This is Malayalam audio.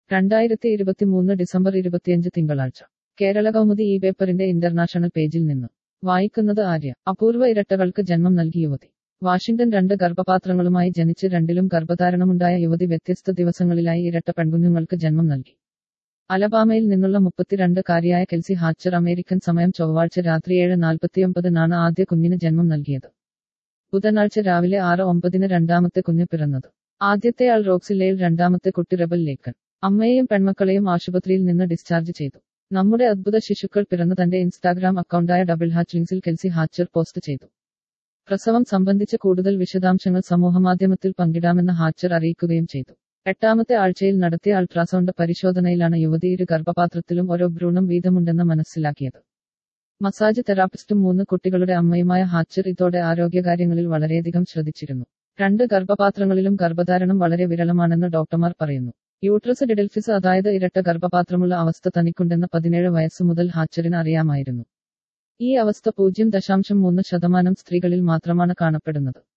രണ്ടായിരത്തി ഇരുപത്തിമൂന്ന് ഡിസംബർ ഇരുപത്തിയഞ്ച് തിങ്കളാഴ്ച കേരള കൗമുദി ഈ പേപ്പറിന്റെ ഇന്റർനാഷണൽ പേജിൽ നിന്ന് വായിക്കുന്നത് ആര്യ അപൂർവ ഇരട്ടകൾക്ക് ജന്മം നൽകി യുവതി വാഷിംഗ്ടൺ രണ്ട് ഗർഭപാത്രങ്ങളുമായി ജനിച്ച് രണ്ടിലും ഗർഭധാരണമുണ്ടായ യുവതി വ്യത്യസ്ത ദിവസങ്ങളിലായി ഇരട്ട പെൺകുഞ്ഞുങ്ങൾക്ക് ജന്മം നൽകി അലബാമയിൽ നിന്നുള്ള മുപ്പത്തിരണ്ട് കാരിയായ കെൽസി ഹാച്ചർ അമേരിക്കൻ സമയം ചൊവ്വാഴ്ച രാത്രി ഏഴ് നാൽപ്പത്തിയൊമ്പതിനാണ് ആദ്യ കുഞ്ഞിന് ജന്മം നൽകിയത് ബുധനാഴ്ച രാവിലെ ആറ് ഒമ്പതിന് രണ്ടാമത്തെ കുഞ്ഞ് പിറന്നത് ആദ്യത്തെ ആൾ റോക്സില്ലയിൽ രണ്ടാമത്തെ കുട്ടി റബൽ ലേക്കൻ അമ്മയെയും പെൺമക്കളെയും ആശുപത്രിയിൽ നിന്ന് ഡിസ്ചാർജ് ചെയ്തു നമ്മുടെ അദ്ഭുത ശിശുക്കൾ പിറന്ന തന്റെ ഇൻസ്റ്റാഗ്രാം അക്കൗണ്ടായ ഡബിൾ ഹാച്ച്ലിങ്സിൽ കെൽസി ഹാച്ചർ പോസ്റ്റ് ചെയ്തു പ്രസവം സംബന്ധിച്ച കൂടുതൽ വിശദാംശങ്ങൾ സമൂഹമാധ്യമത്തിൽ പങ്കിടാമെന്ന് ഹാച്ചർ അറിയിക്കുകയും ചെയ്തു എട്ടാമത്തെ ആഴ്ചയിൽ നടത്തിയ അൾട്രാസൗണ്ട് പരിശോധനയിലാണ് യുവതി ഇരു ഗർഭപാത്രത്തിലും ഓരോ ഭ്രൂണം വീതമുണ്ടെന്ന് മനസ്സിലാക്കിയത് മസാജ് തെറാപ്പിസ്റ്റും മൂന്ന് കുട്ടികളുടെ അമ്മയുമായ ഹാച്ചർ ഇതോടെ ആരോഗ്യകാര്യങ്ങളിൽ വളരെയധികം ശ്രദ്ധിച്ചിരുന്നു രണ്ട് ഗർഭപാത്രങ്ങളിലും ഗർഭധാരണം വളരെ വിരളമാണെന്ന് ഡോക്ടർമാർ പറയുന്നു യൂട്രസ് ഡിഡൽഫിസ് അതായത് ഇരട്ട ഗർഭപാത്രമുള്ള അവസ്ഥ തനിക്കുണ്ടെന്ന് പതിനേഴ് വയസ്സ് മുതൽ ഹാച്ചറിന് അറിയാമായിരുന്നു ഈ അവസ്ഥ പൂജ്യം ദശാംശം മൂന്ന് ശതമാനം സ്ത്രീകളിൽ മാത്രമാണ് കാണപ്പെടുന്നത്